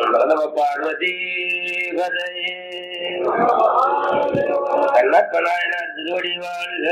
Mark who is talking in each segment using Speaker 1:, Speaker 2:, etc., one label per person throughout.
Speaker 1: நம பார்வதி கண்ணப்பனாயனார் திருவடி வாழ்க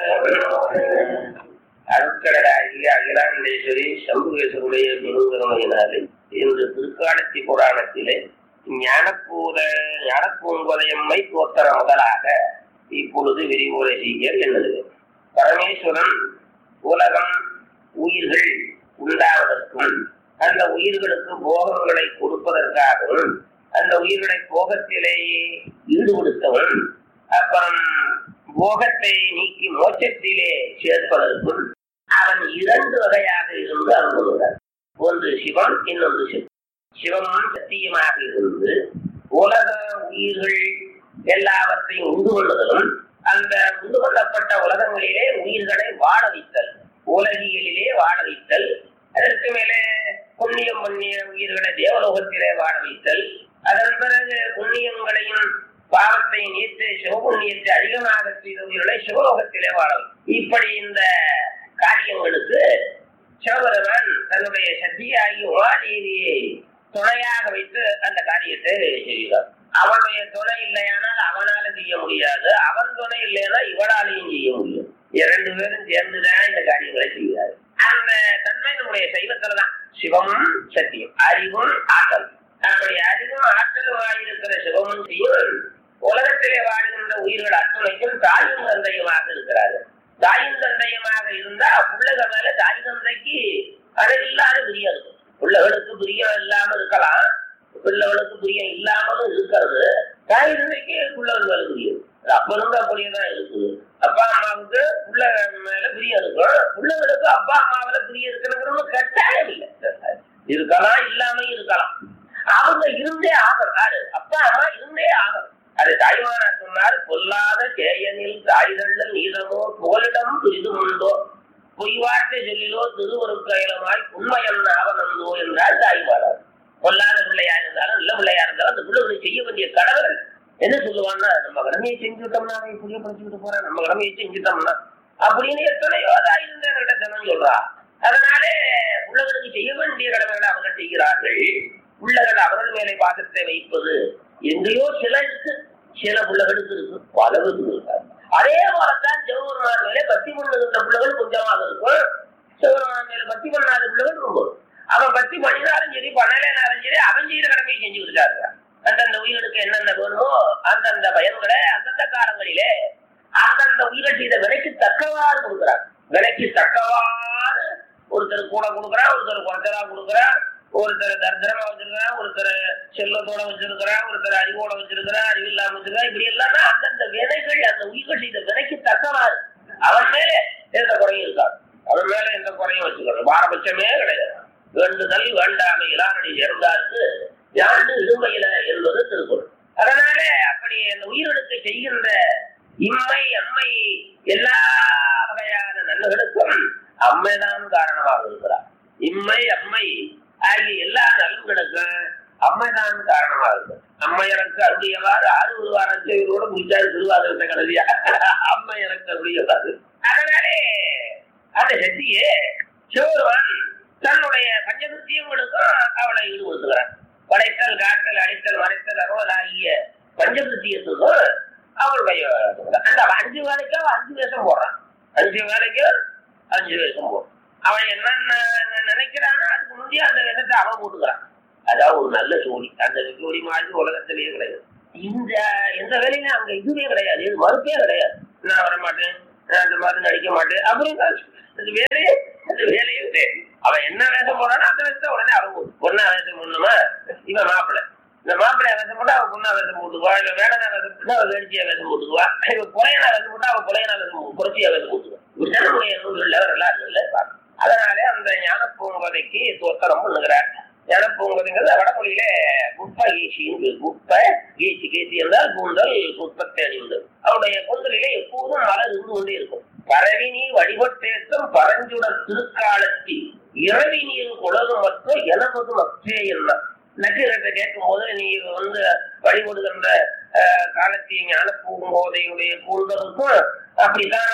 Speaker 1: அருட்கடலாகி அகிலாண்டேஸ்வரி சம்புகேஸ்வருடைய பெருங்கருணையினாலே இன்று திருக்காடத்தி புராணத்திலே ஞானப்பூர ஞானப்பூங்குவதையம்மை தோத்தர முதலாக இப்பொழுது விரிவுரை செய்ய எண்ணுகிறேன் பரமேஸ்வரன் உலகம் உயிர்கள் உண்டாவதற்கும் அந்த உயிர்களுக்கு போகங்களை கொடுப்பதற்காகவும் அந்த உயிர்களை போகத்திலேயே ஈடுபடுத்தவும் அப்புறம் போகத்தை நீக்கி மோட்சத்திலே சேர்ப்பதற்கும் அவன் இரண்டு வகையாக இருந்து அருள்கிறார் ஒன்று சிவன் இன்னொன்று சிவம் சிவமும் சத்தியமாக இருந்து உலக உயிர்கள் எல்லாவற்றையும் உண்டு கொள்ளுதலும் அந்த உண்டு கொள்ளப்பட்ட உலகங்களிலே உயிர்களை வாழ வைத்தல் உலகியலிலே வாழ வைத்தல் அதற்கு மேலே புண்ணியம் பண்ணிய உயிர்களை தேவலோகத்திலே வாழ வைத்தல் அதன் பிறகு புண்ணியங்களையும் பாவத்தை நீத்து சிவபுண்ணியத்தை அதிகமாக செய்த உயிர்களை சிவலோகத்திலே வாழ இப்படி இந்த காரியங்களுக்கு சிவபெருமான் தன்னுடைய சக்தியாகி உமாதேவியை துணையாக வைத்து அந்த காரியத்தை செய்கிறார் அவனுடைய துணை இல்லையானால் அவனால செய்ய முடியாது அவன் துணை இல்லைன்னா இவனாலையும் செய்ய முடியும் இரண்டு பேரும் சேர்ந்துதான் இந்த காரியங்களை செய்கிறார் அந்த தன்மை நம்முடைய சைவத்துலதான் சிவமும் சத்தியம் அறிவும் ஆற்றல் அப்படி அறிவும் ஆற்றலுமாய் இருக்கிற சிவமும் செய்யும் உலகத்திலே வாழ்கின்ற உயிர்கள் அத்துணைக்கும் தாயும் தந்தையுமாக இருக்கிறார்கள் தாயும் தந்தையுமாக இருந்தா பிள்ளைக மேல தாய் தந்தைக்கு அளவில்லாத பிரியம் இருக்கும் பிள்ளைகளுக்கு பிரியம் இல்லாம இருக்கலாம் பிள்ளைகளுக்கு பிரியம் இல்லாமலும் இருக்கிறது தாய் தந்தைக்கு பிள்ளைகள் மேல பிரியம் அப்ப இருந்து அப்படியே தான் இருக்குது அப்பா அம்மாவுக்கு புள்ள மேல பிரியம் இருக்கும் பிள்ளைகளுக்கு அப்பா அம்மாவில பிரியம் இருக்கணுங்கிறது கட்டாயம் இல்லை இருக்கலாம் இல்லாம இருக்கலாம் அவங்க இருந்தே ஆகணும் யாரு அப்பா அம்மா இருந்தே ஆகணும் அது தாய்மானார் சொன்னார் பொல்லாத கேயனில் தாய்தள்ளல் நீதமோ புகலிடம் துரிதும் உண்டோ பொய் வார்த்தை சொல்லிலோ திருவருக்கையலமாய் உண்மையன் ஆவணந்தோ என்றால் தாய்மானார் பொல்லாத பிள்ளையா இருந்தாலும் நல்ல பிள்ளையா இருந்தாலும் அந்த பிள்ளைகளை செய்ய வேண்டிய கடவுள் என்ன சொல்லுவான்னா நம்ம கடமையை செஞ்சுட்டோம்னா அவன் புரிய படிச்சுட்டு போறான் நம்ம கடமையை செஞ்சுட்டோம்னா அப்படின்னு எத்தனையோ தாயிருந்த தினம் சொல்றா அதனாலே உள்ளவர்களுக்கு செய்ய வேண்டிய கடமைகளை அவர்கள் செய்கிறார்கள் உள்ளகள் அவர்கள் மேலே பாசத்தை வைப்பது எங்கேயோ சிலருக்கு சில பிள்ளைகளுக்கு இருக்கு பலருக்கு இருக்காது அதே போலத்தான் சிவபெருமான் மேலே பக்தி பண்ணுகின்ற பிள்ளைகள் கொஞ்சமாக இருக்கும் சிவபெருமான் மேல பக்தி பண்ணாத பிள்ளைகள் ரொம்ப அவன் பக்தி பண்ணினாலும் சரி பண்ணலைனாலும் சரி அவன் செய்த கடமையை செஞ்சு இருக்காங்க அந்தந்த உயிர்களுக்கு என்னென்ன வேணுமோ அந்தந்த பயன்களை அந்தந்த காலங்களிலே அந்தந்த உயிர்கள் செய்த விலைக்கு தக்கவாறு கொடுக்குறாங்க விலைக்கு தக்கவாறு ஒருத்தர் கூட கொடுக்குறான் ஒருத்தர் குறைச்சலா கொடுக்குறான் ஒருத்தர் தரித்திரமா வச்சிருக்கிறான் ஒருத்தர் செல்வத்தோட வச்சிருக்கிறான் ஒருத்தர் அறிவோட வச்சிருக்கிறான் அறிவு இல்லாம வச்சிருக்கான் இப்படி எல்லாமே அந்தந்த வினைகள் அந்த உயிர்கள் செய்த வினைக்கு தக்கவாறு அவன் மேல எந்த குறையும் இருக்காது அவன் மேல எந்த குறையும் வச்சுக்கணும் பாரபட்சமே கிடையாது வேண்டுதல் வேண்டாமை இளானடி இருந்தாருக்கு யாண்டு இருமையில என்பது திருக்குறள் அதனால அப்படி அந்த உயிர்களுக்கு செய்கின்ற இம்மை அம்மை எல்லா வகையான நன்மைகளுக்கும் அம்மைதான் காரணமாக இருக்கிறார் இம்மை அம்மை ஆகிய எல்லா நலன்களுக்கும் அம்மைதான் காரணமாக இருக்கு அம்மை எனக்கு அருடையவாறு ஆறு ஒரு வாரத்தோட முடிச்சாரு திருவாதிரத்தை கடைசியா அம்மை எனக்கு அருடையவாறு அதனாலே அந்த சக்தியே சிவருவன் தன்னுடைய பஞ்சபுத்தியங்களுக்கும் அவளை ஈடுபடுத்துகிறான் படைத்தல் காத்தல் அடித்தல் மறைத்தல் அறுவல் ஆகிய பஞ்சபுத்தியத்துக்கும் அவளுடைய அந்த அஞ்சு வேலைக்கு அவன் அஞ்சு வேஷம் போடுறான் அஞ்சு வேலைக்கு அஞ்சு வேஷம் போடுறான் அவன் என்னென்ன நினைக்கிறானோ அதுக்கு முந்தைய அந்த வேஷத்தை அவன் போட்டுக்கிறான் அதாவது ஒரு நல்ல ஜோடி அந்த ஜோடி மாதிரி உலகத்திலேயே கிடையாது இந்த எந்த வேலையிலும் அங்க இதுவே கிடையாது இது மறுப்பே கிடையாது நான் வர மாட்டேன் நான் அந்த மாதிரி நடிக்க மாட்டேன் அப்படின்னு அது வேலையே அது வேலையே கிடையாது அவன் என்ன வேஷம் போறானோ அந்த வேஷத்தை உடனே அவன் போடு பொண்ணா வேஷம் போடணுமா இவன் மாப்பிள்ளை இந்த மாப்பிள்ளைய வேஷம் போட்டா அவன் பொண்ணா வேஷம் போட்டுக்குவா இல்ல வேடனா வேஷம் போட்டா அவன் வேடிக்கையா வேஷம் போட்டுக்குவா இவன் புறையனா வேஷம் போட்டா அவன் புறையனா வேஷம் புரட்சியா வேஷம் போட்டுக்குவான் விசனமுடைய நூல்கள்ல வரலாறுகள்ல பார்க்கணும் அதனாலே அந்த ஞான பூங்கதைக்கு தோத்தரம் பண்ணுகிறார் ஞான பூங்கதைங்கிறது வடமொழியில குப்ப ஈசின்னு குப்ப கீசி கீசி என்றால் கூந்தல் குப்பத்தை அணிந்தது அவருடைய கூந்தலிலே எப்போதும் மலர் இருந்து கொண்டே இருக்கும் பரவி நீ வழிபட்டேற்றம் பரஞ்சுடர் திருக்காலத்தில் இரவி நீர் குலகு மற்றும் எனவது மற்றே என்ன நக்கீரத்தை கேட்கும் போது நீ வந்து வழிபடுகின்ற காலத்திய ஞான பூங்கோதையுடைய கூந்தலுக்கும் அப்படித்தான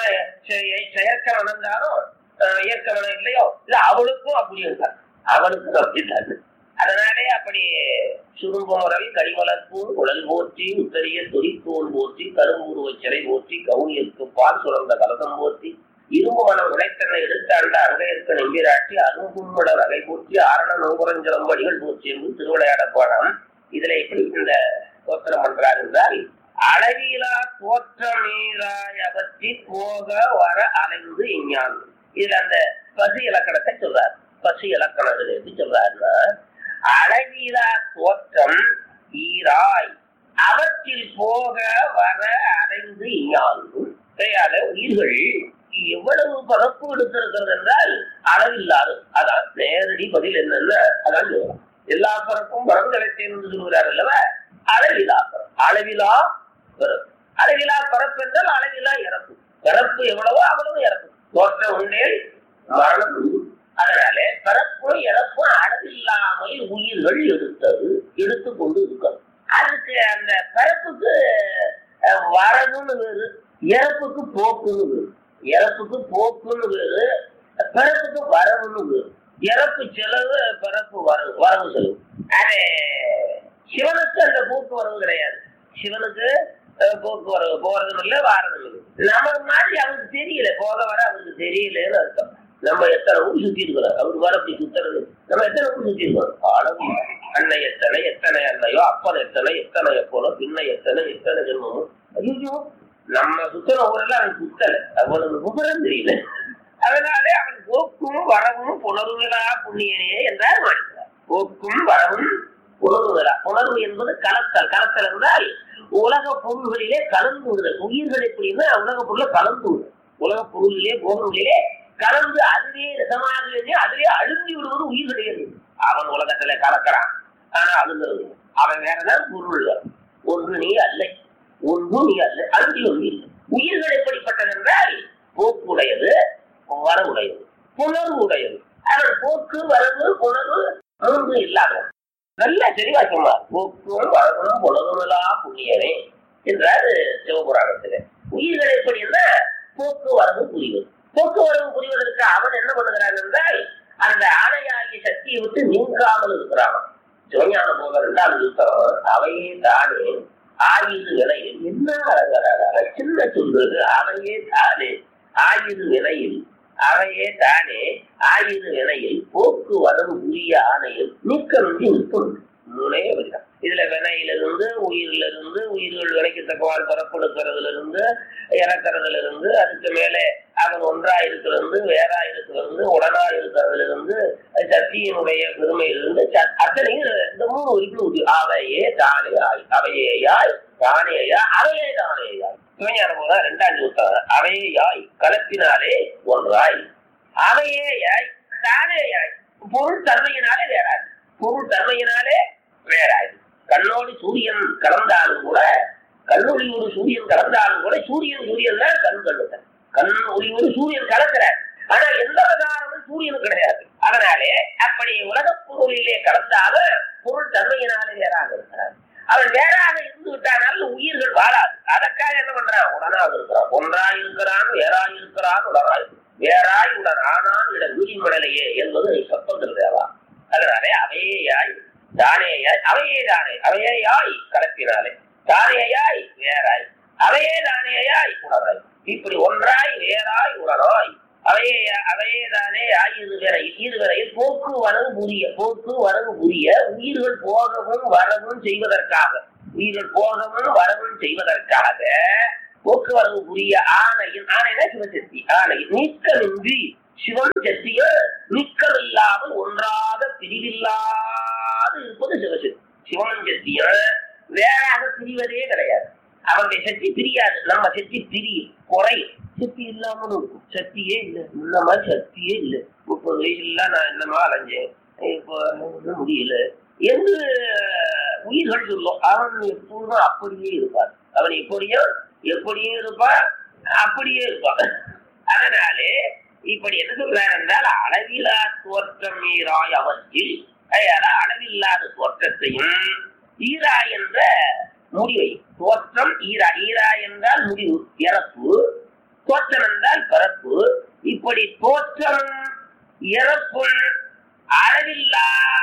Speaker 1: செயற்க வளர்ந்தாலும் இயற்கவனம் இல்லையோ இல்ல அவளுக்கும் அப்படி இருக்காரு அவளுக்கும் அப்படித்தான் அதனாலே அப்படி சுருங்குமரல் கடிமலர்பூர் குழல் போற்றி உத்தரிய துரித்தோல் போற்றி கரும்புருவ சிறை போற்றி கவுனியற்கு பால் சுரந்த கலசம் போற்றி இரும்பு மனம் உடைத்தனை எடுத்தாண்ட அங்கையற்கு நம்பிராட்டி அருங்கும்மட வகை போற்றி ஆரண நோபுரஞ்சலம்படிகள் போற்றி என்று திருவிளையாட போனாம் இதுல எப்படி இந்த தோத்திரம் பண்றார் என்றால் அளவிலா தோற்றமீராய் அவற்றி போக வர அலைந்து இஞ்ஞான் இதுல அந்த பசு இலக்கணத்தை சொல்றார் பசு இலக்கணத்துல எப்படி சொல்றாருன்னா அளவிலா தோற்றம் ஈராய் அவற்றில் போக வர அடைந்து இஞ்ஞான்றும் கையால உயிர்கள் எவ்வளவு பரப்பு எடுத்திருக்கிறது என்றால் அளவில்லாது அதான் நேரடி பதில் என்னன்னா அதான் சொல்றோம் எல்லா பரப்பும் பரங்களை தேர்ந்து சொல்கிறார் அல்லவா அளவிலா பரப்பு அளவிலா பிறப்பு அளவிலா பரப்பு என்றால் அளவிலா இறப்பு பிறப்பு எவ்வளவோ அவ்வளவு இறப்பு தோற்ற உண்டே மரணம் உண்டு. அதனால பிறப்பும் இறப்பும் அளவில்லாமல் உயிர்கள் எடுத்தது எடுத்து கொண்டு இருக்கிறது அதுக்கு அந்த பிறப்புக்கு அஹ், வரவுன்னு வேறு இறப்புக்கு போக்குன்னு வேறு இறப்புக்கு போக்குன்னு வேறு பிறப்புக்கு வரவுன்னு வேறு இறப்பு செலவு பிறப்பு வரவு வரவு செலவு அது சிவனுக்கு அந்த போக்குவரவு கிடையாது சிவனுக்கு அஹ், போக்குவரவு போறதும் இல்லை வாரதும் இல்லை நமக்கு மாதிரி அவருக்கு தெரியல போக வர அவருக்கு தெரியலன்னு அர்த்தம் நம்ம எத்தனை ஊர் சுத்தி இருக்கிறோம் அவர் வர அப்படி சுத்துறது நம்ம எத்தனை ஊர் சுத்தி இருக்கோம் அளவு இல்லை. அன்னை எத்தனை எத்தனை அன்னையோ அப்பன் எத்தனை எத்தனை எப்போனோ பின்ன எத்தனை எத்தனை ஜென்மமோ ஐயோ நம்ம சுத்தின ஊரெல்லாம் அவன் சுத்தல அவ்வளவு விவரம் தெரியல அதனாலே அவன் போக்கும் வரவும் புணர்வுகளா புண்ணியனே என்றார் மாணிக்கிறார் போக்கும் வரவும் புணர்வுகளா புணர்வு என்பது கலத்தல் கலத்தல் என்றால் உலக பொருள்களிலே கலந்து விடுதல் உயிர்கள் எப்படின்னா உலக பொருளை கலந்து விடுதல் உலக பொருளிலே போகங்களிலே கலந்து அதுவே ரசமாக அதிலே அழுந்தி விடுவது உயிர்களே அவன் உலகத்துல கலக்கிறான் ஆனா அழுந்துறது அவன் வேறதான் பொருள்கள் ஒன்று நீ அல்ல ஒன்று நீ அல்ல அழுந்தி ஒன்று இல்லை உயிர்கள் எப்படிப்பட்டது என்றால் போக்குடையது வரவுடையது புணர்வு உடையது அவன் போக்கு வரவு புணர்வு மூன்று இல்லாதவன் நல்ல தெளிவா சொன்னார் போக்கும் வரவும் புணர்வுலா புண்ணியனே என்றார் சிவபுராணத்துல உயிர்கள் எப்படின்னா போக்குவரவு புரிவது போக்குவரவு புரிவதற்கு அவன் என்ன பண்ணுகிறான் என்றால் அந்த ஆணையாகிய சக்தியை விட்டு நீங்காமல் இருக்கிறான் சிவஞான போக இரண்டாம் யுத்தம் அவையே தானே ஆயுது விலையில் என்ன அழகாக சின்ன சொல்றது அவையே தானே ஆயுது விலையில் அவையே தானே ஆயுது வினையில் போக்குவரவு உரிய ஆணையில் நீக்கமின்றி நிற்கும் மூணே வரிதான் இதுல வினையிலிருந்து உயிரில இருந்து உயிர்கள் வினைக்கு தக்கவாறு பரப்படுக்கிறதுல இருந்து இறக்குறதுல இருந்து அதுக்கு மேலே அவன் ஒன்றா இருக்கிறது வேறா இருக்கிறது உடனா இருக்கிறதுல இருந்து சக்தியினுடைய பெருமையிலிருந்து ச- அத்தனையும் இந்த மூணு உறுப்பு அவையே தானே ஆய் அவையேயாய் தானேயா அவையே தானேயாய் சிவஞான போதா ரெண்டாம் நூற்றாண்டு அவையேயாய் கலத்தினாலே ஒன்றாய் அவையேயாய் தானேயாய் பொருள் தன்மையினாலே வேறாது பொருள் தன்மையினாலே வேறாது கண்ணோடு சூரியன் கலந்தாலும் கூட கண்ணொளியோடு சூரியன் கலந்தாலும் கூட சூரியன் சூரியன் தான் கண் கண்ணுதான் கண் ஒளியோடு சூரியன் கலக்கிறார் ஆனா எந்த காரணமும் சூரியன் கிடையாது அதனாலே அப்படி உலகப் பொருளிலே கலந்தாலும் பொருள் தன்மையினாலே வேறாக இருக்கிறார் அவன் வேறாக இருந்து விட்டானால் உயிர்கள் வாழாது அதற்காக என்ன பண்றான் உடனாக இருக்கிறான் ஒன்றாய் இருக்கிறான் வேறாய் இருக்கிறான் உடனாய் வேறாய் உடன் ஆனான் இட விழிமடலையே என்பது சத்தத்தில் தேவா அதனாலே அவையாய் தானேயாய் அவையே தானே அவையாய் கலப்பினாலே தானேயாய் வேறாய் அவையே தானேயாய் உணராய் இப்படி ஒன்றாய் வேறாய் உணராய் அவையே அவையே தானே ஆயுது வரை இருவரையில் போக்கு வரவு புரிய போக்கு வரவு புரிய உயிர்கள் போகவும் வரவும் செய்வதற்காக உயிர்கள் போகவும் வரவும் செய்வதற்காக போக்குவரவு புரிய ஆணையின் ஆணைனா சிவசக்தி ஆணையின் நீக்கமின்றி சிவன் சக்திய நீக்கமில்லாமல் ஒன்றாக பிரிவில்லாது இருப்பது சிவசக்தி சிவன் சக்திய வேறாக பிரிவதே கிடையாது அவருடைய சக்தி பிரியாது நம்ம சக்தி பிரியும் குறையும் சக்தி இல்லாமலும் இருக்கும் சக்தியே இல்லை இந்த மாதிரி சக்தியே இல்லை முப்பது வயசுல நான் என்னமா அலைஞ்சேன் இப்போ ஒண்ணும் முடியல என்று உயிர்கள் சொல்லும் அவன் எப்போதும் அப்படியே இருப்பான் அவன் எப்படியும் எப்படியும் இருப்பான் அப்படியே இருப்பான் அதனாலே இப்படி என்ன சொல்றார் என்றால் அளவிலா தோற்றம் ஈராய் அவற்றில் அதனால அளவில்லாத தோற்றத்தையும் ஈரா என்ற முடிவை தோற்றம் ஈரா ஈரா என்றால் முடிவு இறப்பு தோற்றம் என்றால் பிறப்பு இப்படி தோற்றம் இறப்பும் அளவில்லாமல்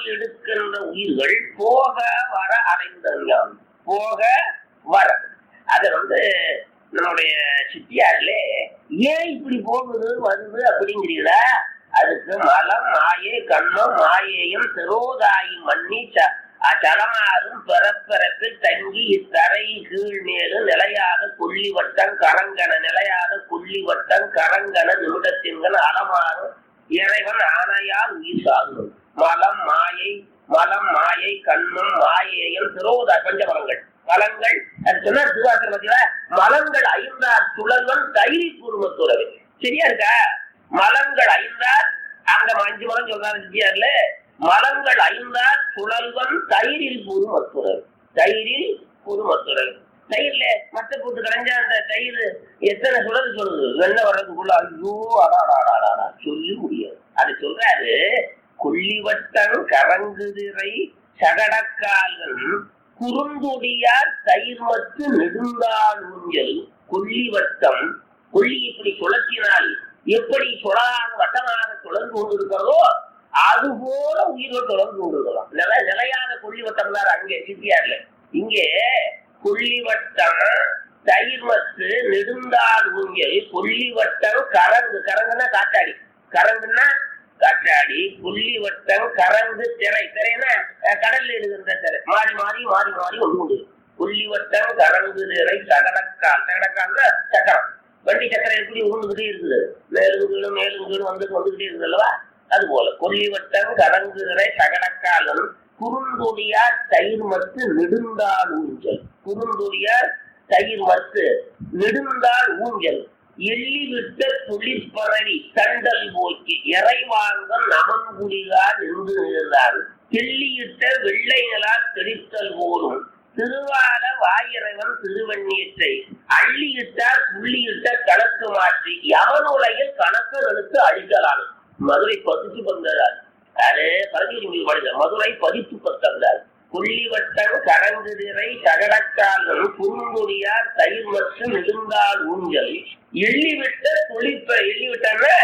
Speaker 1: கால் எடுக்கின்ற உயிர்கள் போக வர அடைந்தான் போக வர அது வந்து நம்முடைய சித்தியார்ல ஏன் இப்படி போகுது வருது அப்படிங்கிறீங்களா அதுக்கு மலம் மாயை கண்ணம் மாயையும் திரோதாயி மன்னி ச- அச்சலமாறும் பிறப்பிறப்பு தங்கி இத்தரை கீழ் மேலும் நிலையாக கொல்லி வட்டம் கரங்கன நிலையாக கொல்லி வட்டம் கரங்கன நிமிடத்தின்கண் அலமாறும் இறைவன் ஆணையால் உயிர் சாகும் மலம் மாயை மலம் மாயை கண்ணும் மாயையும் திரோதா பஞ்சமலங்கள் மலங்கள் அது சொன்னார் திருவாசர் பத்தியா மலங்கள் ஐந்தார் சுழல்வன் தைரி குருமத்துறவு சரியா இருக்கா மலங்கள் ஐந்தார் அங்க அஞ்சு மலம் சொல்றாரு சித்தியார்ல மலங்கள் ஐந்தார் சுழல்வன் தயிரில் குருமத்துறவு தயிரில் குருமத்துறவு தயிர்ல மத்த போட்டு கரைஞ்சா அந்த தயிர் எத்தனை சுழல் சொல்லுது வெண்ணெய் வர்றதுக்குள்ள ஐயோ அடாடாடாடா சொல்லி முடியாது அது சொல்றாரு கொல்லிவட்டம் கரங்குதிரை சகடக்கால்கள் குறுந்தொடியார் தயிர் மத்து நெடுந்தாள் ஊஞ்சல் கொல்லிவட்டம் கொல்லி இப்படி சுழற்றினால் எப்படி சுழலாக வட்டமாக சுழந்து கொண்டிருக்கிறதோ அது போல உயிர்கள் தொடர்ந்து கொண்டிருக்கலாம் நில நிலையான கொல்லிவட்டம் தான் அங்கே சித்தியார்ல இங்கே கொல்லிவட்டம் தயிர் மத்து நெடுந்தாள் ஊஞ்சல் கொல்லிவட்டம் கரங்கு கரங்குன்னா காத்தாடி கரங்குன்னா காற்றாடி புள்ளி வட்டம் கரங்கு திரை திரைன்னா அஹ், கடல்ல எழுதுகின்ற திரை மாறி மாறி மாறி மாறி ஒன்று உண்டு புள்ளி வட்டம் கரங்கு திரை சகடக்கால் சகடக்கால் சக்கரம் வண்டி சக்கரம் எப்படி உருண்டுகிட்டே இருக்குது மேலும் கீழும் மேலும் கீழும் வந்து வந்துகிட்டே இருக்குது அல்லவா அது போல கொல்லி வட்டம் கரங்கு திரை சகடக்காலன் குறுந்தொடியார் தயிர் மத்து நெடுந்தாள் ஊஞ்சல் குறுந்தொடியார் தயிர் மத்து நெடுந்தாள் ஊஞ்சல் எள்ளி விட்ட துளிப்பறவி தண்டல் போக்கி இறைவாங்க நமன்குடிகா நின்று நின்றார் தெள்ளியிட்ட வெள்ளை நிலா தெளித்தல் போலும் திருவால வாயிறைவன் திருவண்ணீற்றை அள்ளியிட்டார் புள்ளியிட்ட கணக்கு மாற்றி யவனுலகில் கணக்குகளுக்கு அழிக்கலாம் மதுரை பதித்து பந்தார் அது பரஞ்சோதி படித்த மதுரை பதித்து பத்தந்தார் புள்ளிவட்டம் கடங்குதிரை சகடக்கால்கள் குறுங்குடியார் தயிர் மற்றும் நெடுந்தால் ஊஞ்சல் எள்ளிவிட்ட துளிப்ப எள்ளிவிட்டன்னா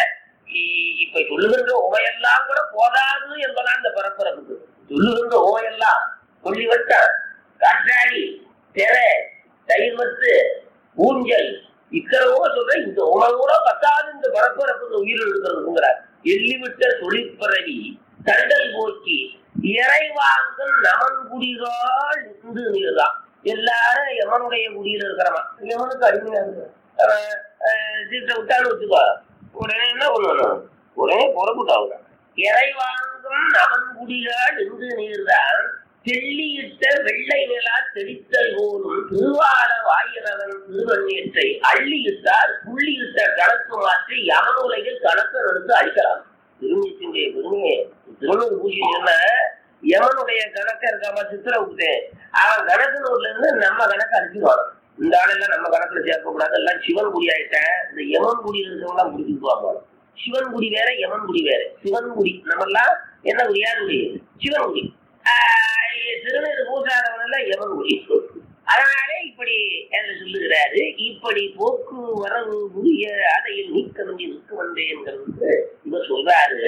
Speaker 1: இ- இப்ப சொல்லுகின்ற ஓமையெல்லாம் கூட போதாது என்பதான் இந்த பரப்பரப்புக்கு சொல்லுகின்ற ஓமையெல்லாம் புள்ளிவட்டம் காற்றாடி திரை தயிர் மத்து ஊஞ்சல் இத்தனவோ சொல்ற இந்த உணவு கூட பத்தாது இந்த பரப்பரப்புக்கு உயிர் இருக்கிறதுங்கிறார் எள்ளிவிட்ட தொழிற்பறவி தண்டல் போக்கி இறைவாங்கல் நமன் குடிகால் இந்து நீர்தான் எல்லாரும் எமனுடைய குடியில இருக்கிறவன் எமனுக்கு அடிமையா இருக்கிறான் அவன், அஹ், சீட்டை விட்டாலும் வச்சுக்கோ உடனே என்ன பண்ணணும் உடனே புறப்பட்டாங்க இறைவாங்கும் நமன் குடிகால் இந்து நீர்தான் தெள்ளியிட்ட வெள்ளை நிலா தெளித்தல் போலும் திருவார வாயிரவன் திருவண்ணீற்றை அள்ளியிட்டார் புள்ளியிட்ட கணக்கு மாற்றி யமனுலகில் கணக்கு எடுத்து அழிக்கலாம் திருமணத்தினுடைய பெருமையை திருமண பூஜை சொன்ன யமனுடைய கணக்க இருக்காம சித்திரவுக்கு அவன் கணக்கு நூல்ல இருந்து நம்ம கணக்கு அடிச்சுடுவான் இந்த ஆளெல்லாம் நம்ம கணக்குல சேர்க்கக்கூடாது எல்லாம் சிவன் குடி ஆயிட்டேன் இந்த யமன் குடியில் இருக்கவங்க பிடிச்சிக்குவாங்க சிவன் குடி வேற யமன் குடி வேற சிவன் குடி நம்ம எல்லாம் என்ன குடி யார் குடி சிவன் குடி ஆஹ் திருநீர் பூசாதவன் எல்லாம் யமன் குடி அதனாலே இப்படி என்று சொல்லுகிறாரு இப்படி போக்கு வரவு புரிய அதையில் நீக்க வேண்டி நிற்க வந்தேங்கிறது இவர் சொல்றாரு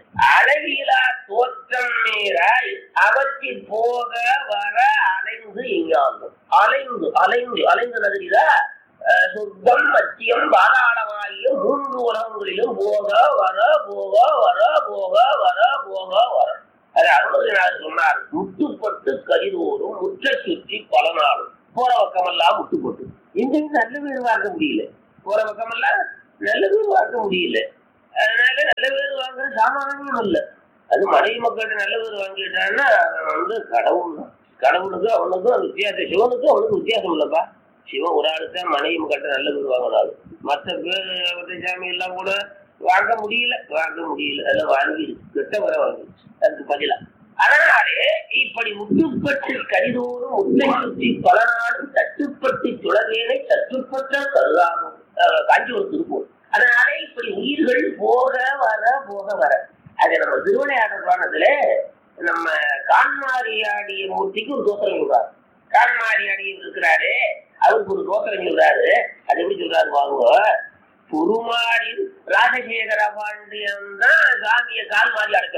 Speaker 1: அளவிலா தோற்றம் நேராய் அவற்றில் போக வர அலைந்து எங்காகும் அலைந்து அலைந்து அலைந்து நகரிதா சொர்க்கம் மத்தியம் பாதாளமாகிய மூன்று உலகங்களிலும் போக வர போக வர போக வர போக வர அது அருணகிரிநாதர் சொன்னார் முட்டுப்பட்டு கரிதோறும் முற்ற சுற்றி பல நாளும் போற பக்கமெல்லாம் முட்டுப்பட்டு எங்கேயும் நல்ல பேர் வாங்க முடியல போற பக்கமெல்லாம் நல்ல பேர் வாங்க முடியல அதனால நல்ல பேர் வாங்குற சாமானியம் இல்ல அது மனைவி மக்கள்கிட்ட நல்ல பேர் வாங்கிட்டான்னா அவன் வந்து கடவுள் தான் கடவுளுக்கு அவனுக்கும் வித்தியாசம் சிவனுக்கும் அவனுக்கும் வித்தியாசம் இல்லப்பா சிவன் ஒரு ஆளுக்கு தான் மனைவி மக்கள்கிட்ட நல்ல பேர் வாங்கினாரு மற்ற பேர் மற்ற சாமி எல்லாம் கூட வாங்க முடியல வாங்க முடியல அதெல்லாம் வாங்கி கெட்ட வர வாங்கி அதுக்கு பதிலா அதனாலே இப்படி முட்டுப்பட்டு கரிதோறும் முட்டை சுற்றி பல நாளும் தட்டுப்பட்டு சுழவேனை தட்டுப்பட்ட கருதாகும் அஹ் காஞ்சிபுரம் திருப்பூர் அதனாலே இப்படி உயிர்கள் போக வர போக வர அது நம்ம திருவிளையாடல் புராணத்துல நம்ம கான்மாரியாடிய மூர்த்திக்கு ஒரு தோசரம் சொல்றாரு கான்மாரியாடி இருக்கிறாரு அவருக்கு ஒரு தோசரம் சொல்றாரு அது எப்படி சொல்றாரு பாருங்க புருமாடி ராஜசேகர பாண்டியன் தான் சாமியை கால் மாறி அடைக்கிறார்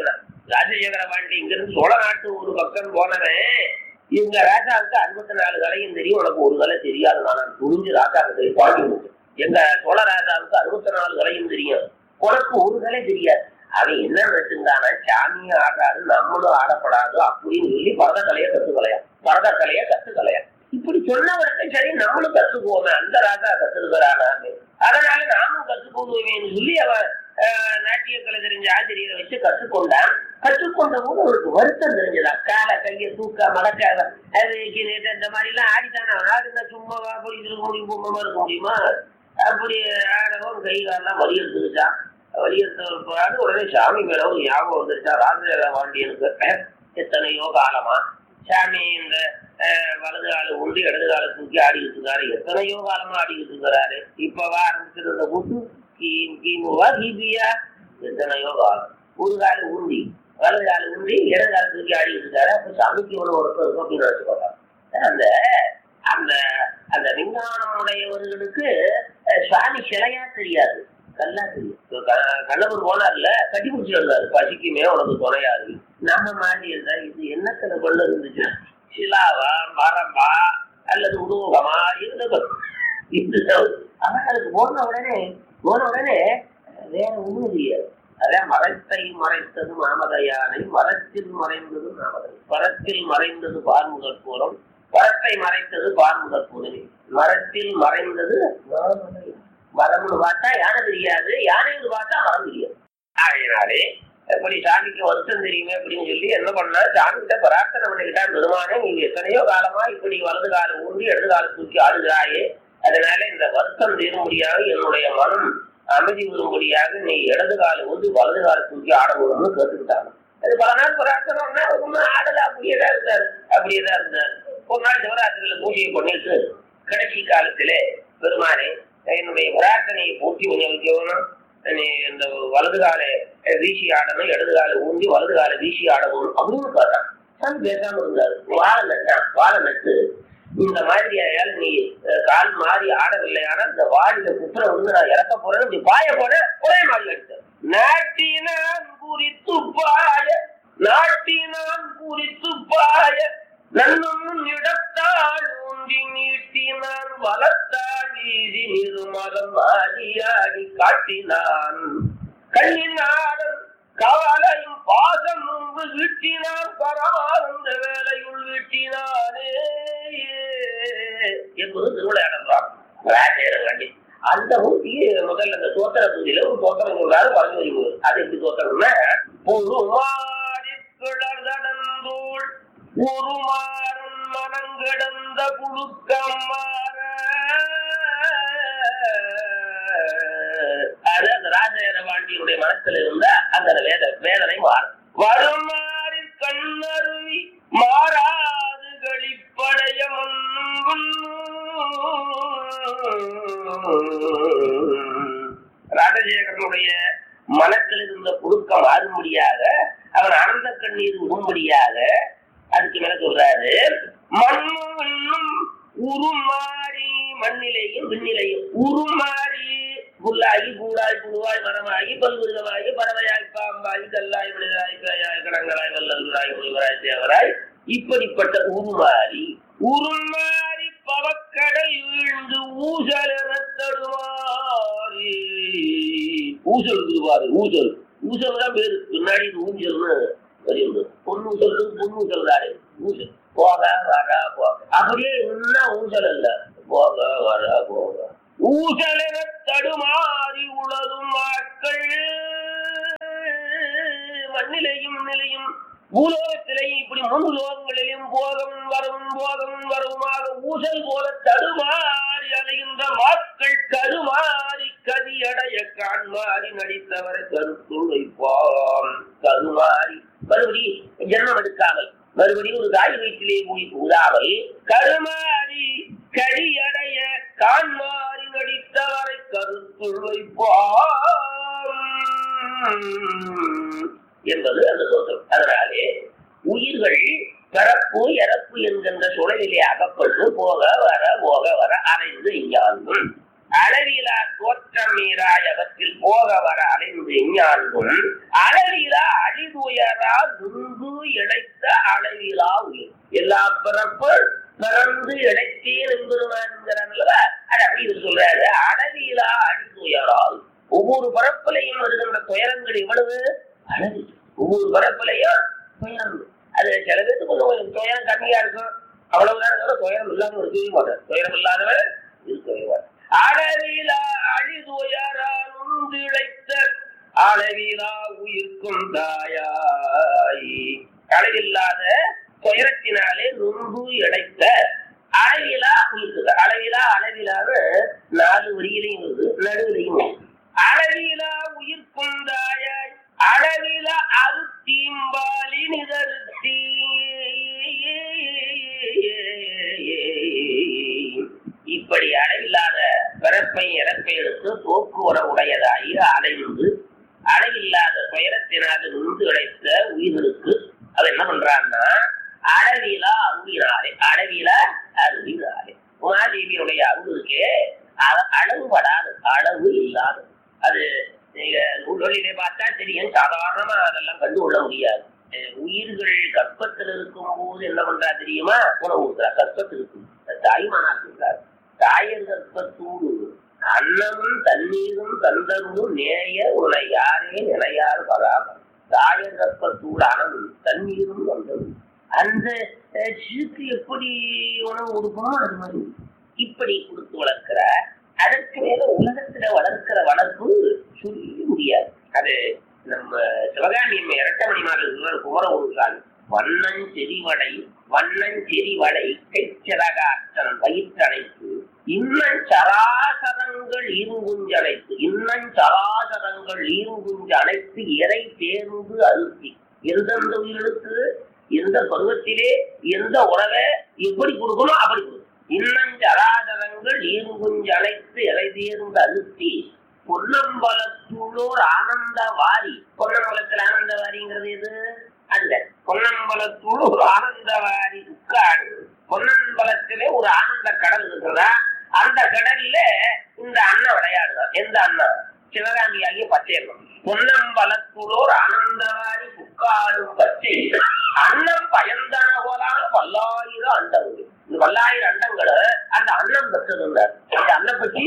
Speaker 1: ராஜசேகர பாண்டி இங்க இருந்து சோழ நாட்டு ஒரு பக்கம் போனவன் எங்க ராஜாவுக்கு அறுபத்தி நாலு கலையும் தெரியும் உனக்கு ஒரு கலை தெரியாது நான் துணிஞ்சு ராஜாவுக்கு பாண்டி முடிச்சேன் எங்க சோழ ராஜாவுக்கு அறுபத்தி நாலு கலையும் தெரியும் உனக்கு ஒரு கலை தெரியாது அவன் என்ன நினைச்சுங்கான சாமியும் ஆடாது நம்மளும் ஆடப்படாது அப்படின்னு சொல்லி பரதக்கலைய கத்துக்கலையா பரதக்கலைய கத்துக்கலையா இப்படி சொன்னவருக்கு சரி நம்மளும் கத்துக்குவோமே அந்த ராஜா கத்துக்கிறானாமே அதனால நாமும் கத்துக்கொள்வோமேன்னு சொல்லி அவன் ஆஹ், நாட்டிய கலை தெரிஞ்ச ஆசிரியரை வச்சு கற்றுக்கொண்டான் கற்றுக்கொண்ட போது அவனுக்கு வருத்தம் தெரிஞ்சதா காலை கையை தூக்க மடக்காத அது நேற்று இந்த மாதிரி எல்லாம் ஆடித்தானே அவன் ஆடுனா சும்மாவா போய் இருக்க முடியும் பொம்மை இருக்க முடியுமா அப்படி ஆடவும் கை காலெல்லாம் வலி எடுத்துக்கிட்டான் வலி எடுத்து உடனே சாமி மேல ஒரு ஞாபகம் வந்துருச்சா ராஜேந்திர பாண்டியனுக்கு எத்தனையோ காலமா சாமி இந்த அஹ், வலது கால உண்டு இடது கால தூக்கி ஆடிக்கிட்டு இருக்காரு எத்தனையோ காலமா ஆடிக்கிட்டு இருக்கிறாரு இப்பவா ஆரம்பிச்சிருந்த கூட்டு கி- கிமுவா கிபியா எத்தனையோ காலம் ஒரு கால உண்டி வலது கால உண்டி இடது கால தூக்கி ஆடிக்கிட்டு இருக்காரு அப்ப சாமிக்கு ஒரு ஒருத்தர் இருக்கும் அப்படின்னு வச்சுக்கோங்க அந்த அந்த அந்த விஞ்ஞானம் உடையவர்களுக்கு அஹ், சுவாமி சிலையா தெரியாது கல்லா தெரியும் இப்ப க- கண்ணவர் போனார்ல கட்டி பிடிச்சி வந்தாரு பசிக்குமே உனக்கு துணையாது நம்ம மாதிரி இருந்தா இது என்னத்துல கொண்டு இருந்துச்சு சிலாவா மரமா அல்லது உருவகமா இருந்தது இது அவர்களுக்கு போன உடனே போன உடனே அஹ், வேற ஒண்ணும் தெரியாது அதான் மரத்தை மறைத்தது மாமதையானை மரத்தில் மறைந்தது மாமதை மரத்தில் மறைந்தது பார்முதற் பூரம் மரத்தை மறைத்தது பார்முதற் பூரணி மரத்தில் மறைந்தது மாமதை மரம்னு பார்த்தா யானை தெரியாது யானைன்னு பார்த்தா மரம் தெரியாது ஆகையினாலே இப்படி சாமிக்கு வருத்தம் தெரியுமே அப்படின்னு சொல்லி என்ன பண்ணா சாமி கிட்ட பிரார்த்தனை பண்ணிக்கிட்டான் பெருமானே நீ எத்தனையோ காலமா இப்படி வலது காலம் ஊன்றி இடது காலம் தூக்கி ஆடுகிறாயே அதனால இந்த வருத்தம் தீரும்படியாக என்னுடைய மனம் அமைதி வரும்படியாக நீ இடது கால ஊன்றி வலது கால தூக்கி ஆடணும்னு கேட்டுக்கிட்டாங்க அது பல நாள் பிரார்த்தனை பண்ணா ஒன்றும் ஆடல அப்படியே தான் இருந்தார் அப்படியே தான் இருந்தார் ஒரு நாள் சிவராத்திரியில பூஜையை பண்ணிட்டு கடைசி காலத்திலே பெருமானே என்னுடைய பிரார்த்தனையை பூர்த்தி பண்ணி வைக்கணும் நீ இந்த வலது கால வீசி ஆடணும் இடது கால ஊன்றி வலது கால வீசி ஆடணும் அப்படின்னு பார்த்தான் சாமி பேசாம இருந்தாரு வாழை நட்டான் வாழை நட்டு இந்த மாதிரி ஆயால நீ அஹ், கால் மாறி ஆடவில்லையானா இந்த வாடியில குப்புற வந்து நான் இறக்க போறேன்னு இப்படி பாய போன ஒரே மாதிரி அடித்தார் நாட்டினான் குறித்து பாய நாட்டினான் குறித்து பாய நன்னும் இடத்தால் ஊன்றி நீட்டினான் வளர்த்தால் வீசி நிருமலம் ஆடியாடி காட்டினான் கண்ணினாடன் கவலையும் பாசம் முன்பு வீட்டினான் பரமானந்த வேலையுள் வீட்டினானே என்பது திருவிளையாடலாம் ராஜேரன் கண்டி அந்த ஊட்டி முதல்ல அந்த தோத்திர பூஜையில ஒரு தோத்திரம் சொல்றாரு பறந்து வருவது அது எப்படி தோத்திரம்னா பொறுமாறி கிளர்தடந்தூள் உருமாறும் மனங்கிடந்த புழுக்கம் மாற அது அந்த ராஜேர பாண்டியனுடைய மனசுல இருந்த அந்த வேத வேதனை மாறும் வருமாறி கண்ணருவி மாறாது களிப்படைய ராஜசேகரனுடைய மனத்தில் இருந்த புழுக்கம் மாறும்படியாக அவன் ஆனந்த கண்ணீர் விடும்படியாக அதுக்கு மேல சொல்றாரு மண்ணும் விண்ணும் உருமாறி மண்ணிலையும் விண்ணிலையும் உருமாறி புல்லாகி பூடாய் புழுவாய் மரமாகி பல்விருகமாகி பறவையாய் பாம்பாய் கல்லாய் மனிதராய் பேயாய் கடங்களாய் வல்லல்வராய் முனிவராய் தேவராய் இப்படிப்பட்ட உருமாறி உருமாறி பவக்கடல் வீழ்ந்து ஊசல் என தடுமாறி ஊசல் இருக்குதுபாரு ஊசல் ஊசல் தான் பேரு பின்னாடி இது ஊஞ்சல்னு வருது பொண்ணு ஊசல் பொண்ணு ஊசல் தானே ஊசல் போக வர போக அப்படியே இன்னும் ஊசல் இல்ல போக வர போக ஊசலென தடுமாறி உளதும் மக்கள் மண்ணிலையும் நிலையும் பூலோகத்திலையும் இப்படி மூன்று லோகங்களிலும் போகம் வரும் போகம் வருமாக ஊசல் போல தடுமாறி அலைகின்ற மக்கள் கருமாறி கதியடைய காண்மாறி நடித்தவரை கருத்துள் வைப்பாம் கருமாறி மறுபடி ஜென்மம் எடுக்காமல் மறுபடியும் ஒரு தாய் வயிற்றிலே மூடி கூடாமல் கருமாறி கடியடைய காண்மாறி நடித்தவரை கருத்துள் வைப்பாம் என்பது அந்த தோற்றம் அதனாலே உயிர்கள் பிறப்பு இறப்பு என்கின்ற சுழலிலே அகப்பட்டு போக வர போக வர அடைந்து இங்காகும் அளவிலா தோற்றம் மீறாய் அவற்றில் போக வர அலைந்து எஞ்ஞான்கும் அளவிலா அழிதுயரா துன்பு இழைத்த அளவிலா உயிர் எல்லா பிறப்பு பிறந்து இழைத்தேன் என்பதுமான்ங்கிறான்லவா அது அப்படி இவர் சொல்றாரு அளவிலா அழிதுயரால் ஒவ்வொரு பரப்பிலையும் வருகின்ற துயரங்கள் எவ்வளவு அளவு ஒவ்வொரு பரப்பிலையும் துயரம் அது சில பேருக்கு கொஞ்சம் துயரம் கம்மியா இருக்கும் அவ்வளவுதான் தவிர துயரம் இல்லாதவன் இருக்கவே மாட்டார் துயரம் இல்லாதவன் இருக்கவே மாட்டார் அளவிலா அழிதுயரால் உந்திழைத்த அளவிலா உயிர்க்கும் தாயாய் அளவில்லாத துயரத்தினாலே நொந்து இழைத்த அளவிலா உயிர்க்குது அளவிலா அளவிலான நாலு வரியிலையும் வருது நடுவிலையும் வருது. அளவிலா உயிர்க்கும் தாயாய் அளவில அருத்தீம்பாலி நிதர்த்தி இப்படி அளவில்லாத பிறப்பை இறப்பை எடுத்து போக்குவர உடையதாகி அலைந்து அளவில்லாத துயரத்தினால் நின்று இழைத்த உயிர்களுக்கு அது என்ன பண்றான்னா அளவிலா அருவினாரே அளவில அருவினாரே உமாதேவியுடைய அருள் இருக்கே அது அளவுபடாது அளவு இல்லாது அது நீங்க நூல்களிலே பார்த்தா தெரியும் சாதாரணமா அதெல்லாம் கண்டு கொள்ள முடியாது அஹ் உயிர்கள் கற்பத்தில் இருக்கும் போது என்ன பண்றா தெரியுமா உணவு ஊத்துறா கற்பத்தில் இருக்கும் தாய்மானா சொல்றாரு தாயர் கற்பத்தூடு அன்னமும் தண்ணீரும் தந்தரும் நேய உன்னை யாரே நிலையார் வராமல் தாயர் கற்பத்தூடு அனலும் தண்ணீரும் வந்ததும் அந்த அஹ், சிசுக்கு எப்படி உணவு கொடுக்கணுமோ அது மாதிரி இப்படி கொடுத்து வளர்க்கிற அதற்கு மேல உலகத்துல வளர்க்கிற வளர்ப்பு சொல்லி முடியாது அது நம்ம சிவகாமியின் இரட்டமணி மாதத்தில் குமர உருகால் வண்ணன் செறிவடை வண்ணன் செறிவடை கைச்சரகாற்றன் வயிற்றடைத்து இன்னன் சராசரங்கள் ஈருங்குஞ்சடைத்து இன்னன் சராசரங்கள் ஈருங்குஞ்சு அனைத்து இறை தேர்ந்து அழுத்தி எந்தெந்த உயிர்களுக்கு எந்த பருவத்திலே எந்த உறவை எப்படி கொடுக்கணும் அப்படி கொடுக்கணும் இன்னஞ்சராதரங்கள் ஈங்குஞ்சு அழைத்து இலை தேர்ந்து அழுத்தி பொன்னம்பலத்துள்ளோர் ஆனந்த வாரி பொன்னம்பலத்தில் ஆனந்த வாரிங்கிறது எது அல்ல பொன்னம்பலத்துள் ஒரு ஆனந்த வாரி உட்காடு பொன்னம்பலத்திலே ஒரு ஆனந்த கடல் இருக்கிறதா அந்த கடல்ல இந்த அண்ணன் விளையாடுதான் எந்த அண்ணன் சிவகாமியாகிய பச்சையம்மன் பொன்னம்பலத்துளோர் ஆனந்தவாரி புக்காடும் பச்சை அன்னம் பயந்தன போலான பல்லாயிரம் அண்டங்கள் இந்த பல்லாயிரம் அண்டங்கள் அந்த அன்னம் பெற்றிருந்தார் அந்த அன்னம் பற்றி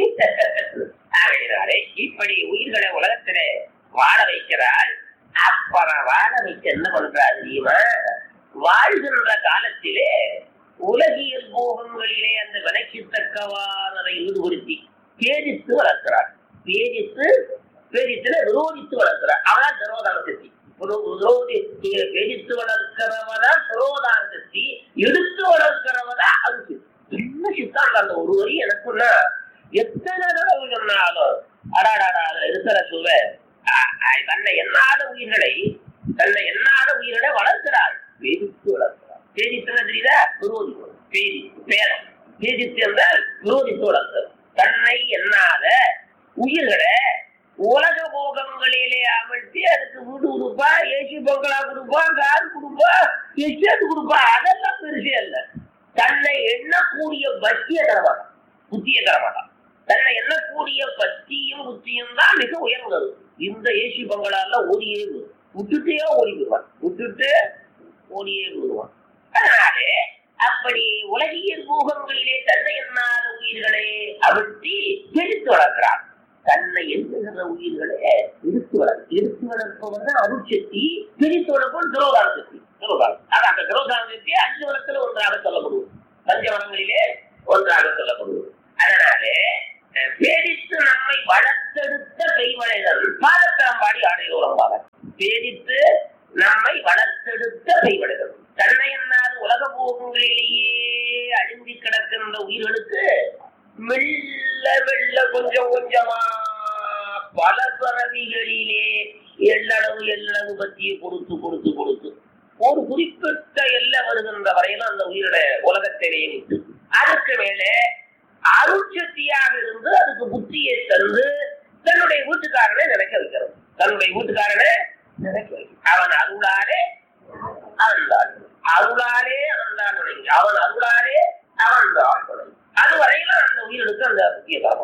Speaker 1: ஆகிறாரே இப்படி உயிர்களை உலகத்திலே வாழ வைக்கிறார் அப்புறம் வாழ வைக்க என்ன பண்றாரு தெரியுமா வாழ்கின்ற காலத்திலே உலகியல் போகங்களிலே அந்த விலைக்கு தக்கவானதை ஈடுபடுத்தி பேரித்து வளர்க்கிறார் பேரித்து பேரித்துல விரோதித்து வளர்க்கிறார் அவதான் சரோதான சக்தி விரோதி பேரித்து வளர்க்கிறவதா சரோதான சக்தி எடுத்து வளர்க்கிறவதா அது என்ன சித்தாந்தம் அந்த ஒரு வரி எனக்குன்னா எத்தனை தடவை சொன்னாலும் அடாடாடா அதுல இருக்கிற சுவை அ- அ- தன்னை எண்ணாத உயிர்களை தன்னை எண்ணாத உயிர்களை வளர்க்கிறார் பேரித்து வளர்க்கிறார் பேரித்துனா தெரியுதா விரோதி பேரி பேரம் பேரித்து என்றால் விரோதித்து வளர்க்கிறது தன்னை எண்ணாத உயிர்களை உலக போகங்களிலே அமர்த்தி அதுக்கு வீடு கொடுப்பா ஏசி பங்களா கொடுப்பா கார் கொடுப்பா எஸ்டேட் கொடுப்பா அதெல்லாம் பெருசே அல்ல தன்னை எண்ணக்கூடிய பக்தியை தரமாட்டான் புத்தியை தரமாட்டான் தன்னை எண்ணக்கூடிய பக்தியும் புத்தியும் தான் மிக உயர்ந்தது இந்த ஏசி பங்களால ஓடியே விடும். விட்டுட்டே ஓடி விடுவான் விட்டுட்டு ஓடியே விடுவான் அதனாலே அப்படி உலகியல் போகங்களிலே தன்னை எண்ணாத உயிர்களை அவிழ்த்தி பிரித்து வளர்க்கிறான் தன்னை எண்ணுகிற உயிர்களை எடுத்து வளர்க்க எடுத்து வளர்ப்பவன் தான் அருட்சக்தி பிரித்து வளர்ப்பவன் துரோகான சக்தி துரோகானம் அது அந்த துரோகான சக்தி அஞ்சு வளத்துல ஒன்றாக சொல்லப்படுவது பஞ்சவனங்களிலே ஒன்றாக சொல்லப்படுவது அதனாலே அஹ், பேரித்து நம்மை வளர்த்தெடுத்த கைவளைகள் பாதத்தரம்பாடி ஆடையோரம்பாக பேரித்து நம்மை வளர்த்தெடுத்த கைவளைகள் தன்னை எண்ணாத உலக போகங்களிலேயே அழிந்து கிடக்கின்ற உயிர்களுக்கு மெல்ல மெல்ல கொஞ்சம் கொஞ்சமா பல பறவைகளிலே எள்ளளவு எள்ளளவு பத்தியை கொடுத்து கொடுத்து கொடுத்து ஒரு குறிப்பிட்ட எல்லை வருகின்ற வரையிலும் அந்த உயிரோட உலகத்திலே நிற்று அதுக்கு மேலே அருட்சக்தியாக இருந்து அதுக்கு புத்தியை தந்து தன்னுடைய வீட்டுக்காரனை நினைக்க வைக்கிறது தன்னுடைய வீட்டுக்காரனை நினைக்க வைக்கிறது அவன் அருளாலே அவன்தான் அருளாலே அவன்தான் நுழைங்க அவன் அருளாலே அவன்தான் நுழைங்க அது வரையிலும் அந்த உயிருக்கு அந்த புத்திய தரணும்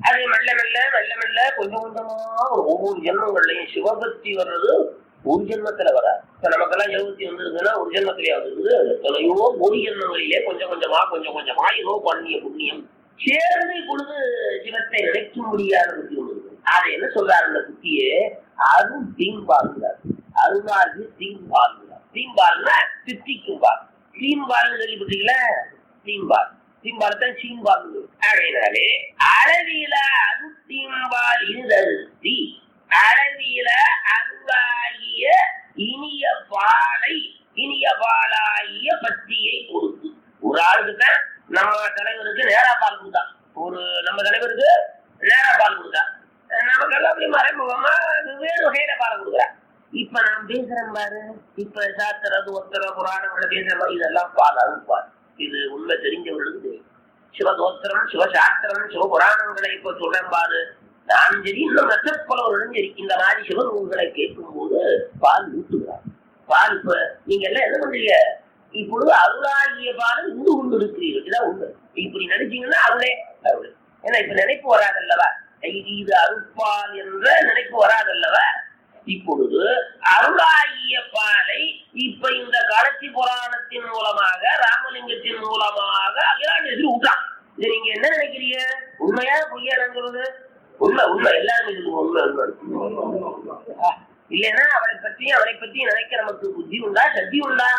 Speaker 1: அது மெல்ல மெல்ல மெல்ல மெல்ல கொஞ்சம் கொஞ்சமா ஒவ்வொரு ஜென்மங்கள்லயும் சிவபக்தி வர்றது ஒரு ஜென்மத்துல வராது இப்ப நமக்கெல்லாம் இருபத்தி வந்திருக்குன்னா ஒரு ஜென்மத்திலே வந்து எத்தனையோ ஒரு ஜென்மங்களிலே கொஞ்சம் கொஞ்சமா கொஞ்சம் கொஞ்சமா ஏதோ பண்ணிய புண்ணியம் சேர்ந்து இப்பொழுது சிவத்தை நினைக்க முடியாத புத்தி ஒன்று இருக்கு. அதை என்ன சொல்றாரு அந்த புத்தியே அருள் தீம்பாருங்கிறார் அருளாகி தீம்பாருங்கிறார் தீம்பால்னா தித்திக்கும் பால் தீம்பால்னு கேள்விப்பட்டீங்களா தீம்பால் தீம்பால் தான் சீம்பால் அப்படின்னாலே அளவில அருத்தீம்பால் இருதருத்தி அளவில அருளாகிய இனிய பாலை இனிய பாலாகிய பத்தியை கொடுத்து ஒரு ஆளுக்கு தான் நம்ம தலைவருக்கு நேரா பால் கொடுத்தா ஒரு நம்ம தலைவருக்கு நேரா பால் கொடுத்தா நமக்கெல்லாம் அப்படி மறைமுகமா வேறு வகையில பால் கொடுக்குறா இப்ப நான் பேசுறேன் பாரு இப்ப சாத்திரம் ஒத்தர புராணங்களை பேசுறேன் இதெல்லாம் பால் அருள்பால் இது உண்மை தெரிஞ்சவர்களுக்கு தெரியும் சிவதோத்திரம் சிவசாஸ்திரம் சிவபுராணங்களை இப்ப சொல்றேன் பாரு நானும் சரி இன்னும் மற்ற புலவர்களும் சரி இந்த மாதிரி சிவநூல்களை கேட்கும் போது பால் ஊட்டுகிறார் பால் இப்ப நீங்க எல்லாம் என்ன பண்றீங்க இப்பொழுது அருளாகிய பால் உண்டு கொண்டு இருக்கிறீர்கள் இதான் உண்மை இப்படி நினைச்சீங்கன்னா அருளே அருள் ஏன்னா இப்ப நினைப்பு வராதல்லவா இது இது அருட்பால் என்ற நினைப்பு வராதல்லவா இப்பொழுது அருளாகிய பாலை இப்ப இந்த காலத்தி புராணத்தின் மூலமாக ராமலிங்கத்தின் மூலமாக அகிலாண்டேஸ்வரி விட்டான் இது நீங்க என்ன நினைக்கிறீங்க உண்மையா பொய்யா சொல்றது உண்மை உண்மை எல்லாருமே சொல்லுங்க உண்மை உண்மை இல்லைன்னா அவளை பத்தி அவளை பத்தி நினைக்க நமக்கு புத்தி உண்டா சக்தி உண்டா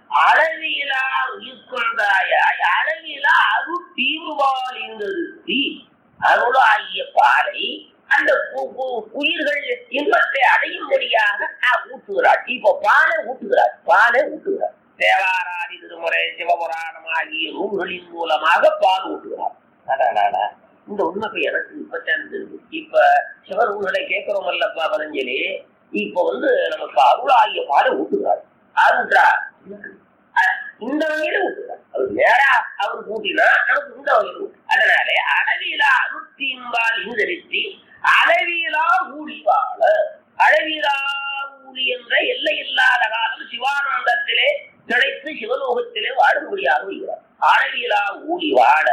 Speaker 1: அளவிலா உயிர்கொண்டாயாய் அளவிலா அரு தீவுபால் இருந்தது அருள் ஆகிய பாலை அந்த கு- கு- உயிர்கள் இன்பத்தை அடையும்படியாக அஹ், ஊட்டுகிறார் இப்போ பாலை ஊட்டுகிறார் பாலை ஊட்டுகிறார் தேவாராதி திருமுறை சிவபுராணம் ஆகிய நூல்களின் மூலமாக பால் ஊட்டுகிறார் அடாடாடா. இந்த உண்மை இப்ப எனக்கு இப்ப தெரிஞ்சிருக்கு இப்ப சிவ நூல்களை கேட்கிறோம் அல்லப்பா பதஞ்சலி இப்ப வந்து நமக்கு அருள் ஆகிய பாலை ஊட்டுகிறார் அருள்றா அஹ், இந்த வகையில ஊட்டுகிறார் அவர் நேரா அவர் கூட்டினா நமக்கு இந்த வகையில ஊட்டு. அதனாலே அளவிலா அருத்தின்பால் இந்தரித்தி அளவிலா ஊழிவாள அளவிலா ஊழி என்ற எல்லை இல்லாத காலம் சிவானந்தத்திலே கிடைத்து சிவலோகத்திலே வாழும்படியாக வருகிறார் அளவிலா ஊழி வாழ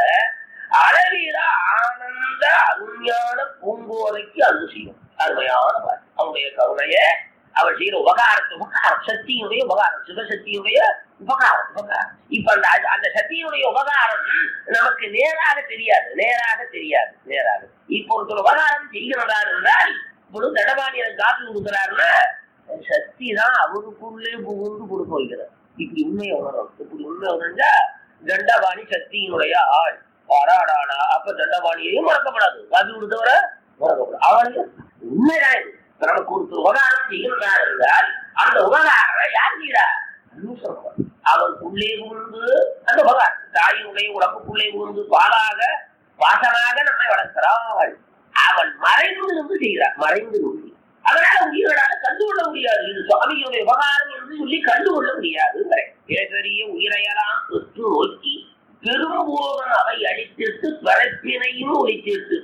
Speaker 1: அளவிலா ஆனந்த அருஞான பூங்கோதைக்கு அருள் செய்யும் அருமையான பாட்டு அவனுடைய கருணைய அவள் செய்யற உபகாரத்தை உபகாரம் சக்தியுடைய உபகாரம் சிவசக்தியுடைய உபகாரம் உபகாரம் இப்ப அந்த அந்த சக்தியுடைய உபகாரம் நமக்கு நேராக தெரியாது நேராக தெரியாது நேராக இப்போ ஒருத்தர் உபகாரம் செய்கிறதா என்றால் இப்பொழுது தடபாணி எனக்கு காத்து கொடுக்குறாருன்னா சக்தி தான் அவருக்குள்ளே புகுந்து கொடுக்க வைக்கிறார் இப்படி உண்மையை உணரும் இப்படி உண்மை உணர்ந்தா தண்டபாணி சக்தியினுடைய ஆள் ஆடாடாடா அப்ப தண்டபாணியையும் மறக்கப்படாது காத்து கொடுத்தவர மறக்கப்படாது அவனுக்கு உண்மைதான் இது. இப்ப நமக்கு ஒருத்தர் உபகாரம் செய்கிறார் என்றால் அந்த உபகாரம் யார் செய்யறா அனுசரப்படும். அவனுக்குள்ளே புகுந்து அந்த உபகாரம் தாயினுடைய உடம்புக்குள்ளே புகுந்து பாலாக வாசனாக நம்மை வளர்க்கிறாள் அவன் மறைந்து நின்று செய்கிறார் மறைந்து நின்று அதனால உயிர்களால கண்டுகொள்ள முடியாது இது சுவாமியுடைய உபகாரம் என்று சொல்லி கண்டுகொள்ள முடியாது கேசரிய உயிரையெல்லாம் தொற்று நோக்கி பெரும்போதன் அவை அடித்திட்டு பிறப்பினையும் ஒழித்திட்டு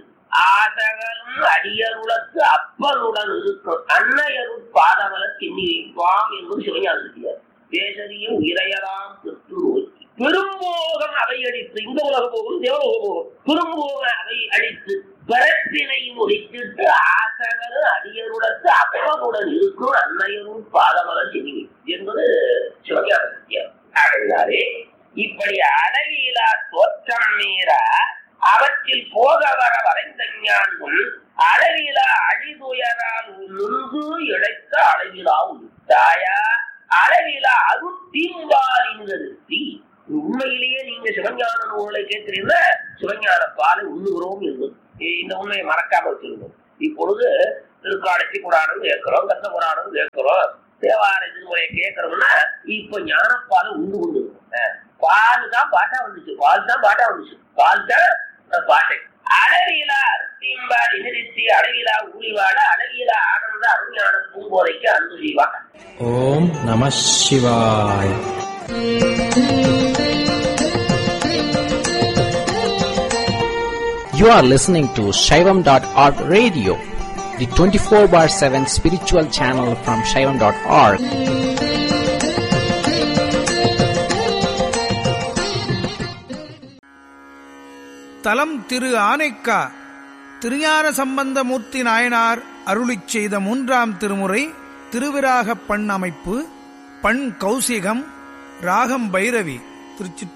Speaker 1: ஆசகலும் அடியருளத்து அப்பனுடன் இருக்கும் அன்னையருள் பாதமல திண்ணி வைப்பாம் என்று சிவஞான பேசறிய உயிரையலாம் தொற்று நோக்கி பெரும்போகம் அவை அடித்து இந்த உலக போகும் தேவலோக போகும் பெரும்போக அவை அடித்து பிறப்பினையும் ஒழித்திட்டு ஆசகலும் அடியருளத்து அப்பனுடன் இருக்கும் அன்னையருள் பாதமல திண்ணி என்பது சிவஞான சத்தியம் ஆகையினாலே இப்படி அளவிலா தோற்றம் மீற அவற்றில் போக வர வரைந்த ஞானம் அளவிலா அழிதுயரால் நுங்கு இழைத்த அளவிலா தாயா அளவிலா அருத்தீம்பாலிங்கிறது தீ உண்மையிலேயே நீங்க சிவஞான நூலை கேட்கிறீங்க சிவஞான பாலை உண்ணுகிறோம் என்பது இந்த உண்மையை மறக்காம வச்சிருந்தோம் இப்பொழுது திருக்காலத்தி புராணம் கேட்கிறோம் கந்த புராணம் கேட்கிறோம் தேவார திருமுறையை கேட்கறோம்னா இப்ப ஞானப்பாலை உண்டு கொண்டு பால் தான் பாட்டா வந்துச்சு பால் தான் பாட்டா வந்துச்சு பால் தான் அஹ், பாட்டை அளவிலா அருத்தியம்பால் நிறுத்தி அளவிலா ஊழிவாட அளவிலா ஆனந்த அருஞான பூங்கோதைக்கு அன்பு செய்வாங்க
Speaker 2: ஓம் நம சிவாய் You are listening to Shaivam.org radio, the 24 bar 7 spiritual channel from Shaivam.org.
Speaker 3: தலம் திரு ஆனைக்கா திருஞான சம்பந்தமூர்த்தி நாயனார் அருளிச் செய்த மூன்றாம் திருமுறை திருவிராகப் பண் அமைப்பு பண் கௌசிகம் ராகம் பைரவி திருச்சி